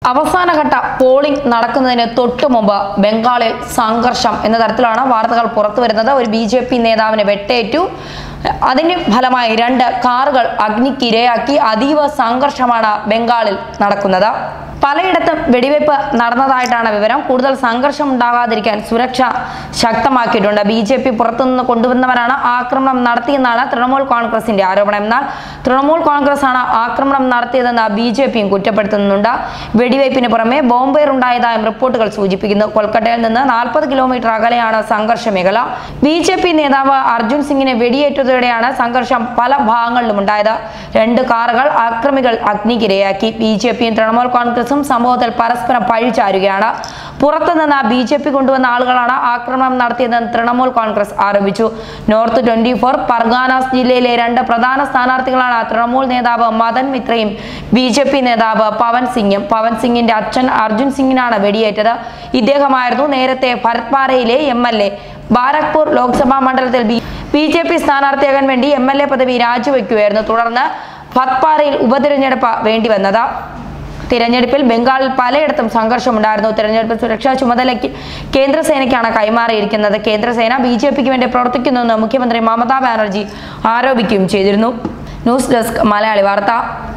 അവസാനഘട്ട പോളിംഗ് നടക്കുന്നതിന് തൊട്ടു മുമ്പ് ബംഗാളിൽ സംഘർഷം എന്ന തരത്തിലാണ് വാർത്തകൾ പുറത്തു വരുന്നത് ഒരു ബി ജെ പി നേതാവിന് വെട്ടേറ്റു അതിന്റെ ഫലമായി രണ്ട് കാറുകൾ അഗ്നിക്കിരയാക്കി അതീവ സംഘർഷമാണ് ബംഗാളിൽ നടക്കുന്നത് പലയിടത്തും വെടിവെപ്പ് നടന്നതായിട്ടാണ് വിവരം കൂടുതൽ സംഘർഷം ഉണ്ടാകാതിരിക്കാൻ സുരക്ഷ ശക്തമാക്കിയിട്ടുണ്ട് ബി ജെ പി പുറത്തുനിന്ന് കൊണ്ടുവന്നവരാണ് ആക്രമണം നടത്തിയെന്നാണ് തൃണമൂൽ കോൺഗ്രസിന്റെ ആരോപണം എന്നാൽ തൃണമൂൽ കോൺഗ്രസ് ആണ് ആക്രമണം നടത്തിയതെന്ന് ബി ജെ പിയും കുറ്റപ്പെടുത്തുന്നുണ്ട് വെടിവയ്പ്പിന് പുറമെ ബോംബേർ ഉണ്ടായതായും റിപ്പോർട്ടുകൾ സൂചിപ്പിക്കുന്നു കൊൽക്കത്തയിൽ നിന്ന് നാൽപ്പത് കിലോമീറ്റർ അകലെയാണ് സംഘർഷ മേഖല ബി ജെ പി നേതാവ് അർജുൻ സിംഗിനെ വെടിയേറ്റതോടെയാണ് സംഘർഷം പല ഭാഗങ്ങളിലും ഉണ്ടായത് രണ്ട് കാറുകൾ ആക്രമികൾ അഗ്നിക്കിരയാക്കി ബി ജെ പിയും തൃണമൂൽ കോൺഗ്രസും സംഭവത്തിൽ പരസ്പരം പഴിചാരുകയാണ് പുറത്തുനിന്ന് ബി ജെ പി കൊണ്ടുവന്ന ആളുകളാണ് ആക്രമണം നടത്തിയതെന്ന് തൃണമൂൽ കോൺഗ്രസ് ആരോപിച്ചു നോർത്ത് ട്വന്റി ഫോർ പർഗാനാസ് ജില്ലയിലെ രണ്ട് പ്രധാന സ്ഥാനാർത്ഥികളാണ് തൃണമൂൽ നേതാവ് മദൻ മിത്രയും ബി ജെ പി നേതാവ് പവൻ സിംഗും പവൻ സിംഗിന്റെ അച്ഛൻ അർജുൻ സിംഗിനാണ് വെടിയേറ്റത് ഇദ്ദേഹമായിരുന്നു നേരത്തെ ഭരത്പാരയിലെ M L A Barrackpore Lok Sabha മണ്ഡലത്തിൽ ബി ബി ജെ പി സ്ഥാനാർത്ഥിയാകാൻ വേണ്ടി എം എൽ എ പദവി രാജിവെക്കുകയായിരുന്നു തുടർന്ന് ഭത്പാരയിൽ ഉപതിരഞ്ഞെടുപ്പ് വേണ്ടി വന്നത് തിരഞ്ഞെടുപ്പിൽ ബംഗാളിൽ പലയിടത്തും സംഘർഷമുണ്ടായിരുന്നു തിരഞ്ഞെടുപ്പ് സുരക്ഷാ ചുമതലയ്ക്ക് കേന്ദ്രസേനയ്ക്കാണ് കൈമാറിയിരിക്കുന്നത് കേന്ദ്രസേന ബി ജെ പിക്ക് വേണ്ടി പ്രവർത്തിക്കുന്നുവെന്ന് മുഖ്യമന്ത്രി മമതാ ബാനർജി ആരോപിക്കുകയും ചെയ്തിരുന്നു ന്യൂസ് ഡെസ്ക് മലയാളി വാർത്ത